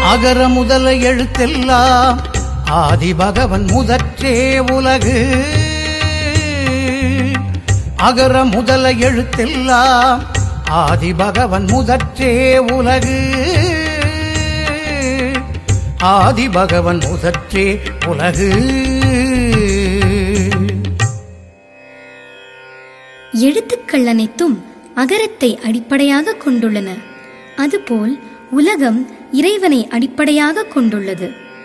அகர முதல எழுத்தெல்லாம் ஆதி பகவன் முதற்றே உலகு அகர முதல எழுத்தெல்லாம் ஆதி பகவன் முதற்றே உலகு ஆதி பகவன் முதற்றே உலகு எழுத்துக்கள் அனைத்தும் அகரத்தை அடிப்படையாக கொண்டுள்ளன அதுபோல் உலகம் இறைவனை அடிப்படையாக கொண்டுள்ளது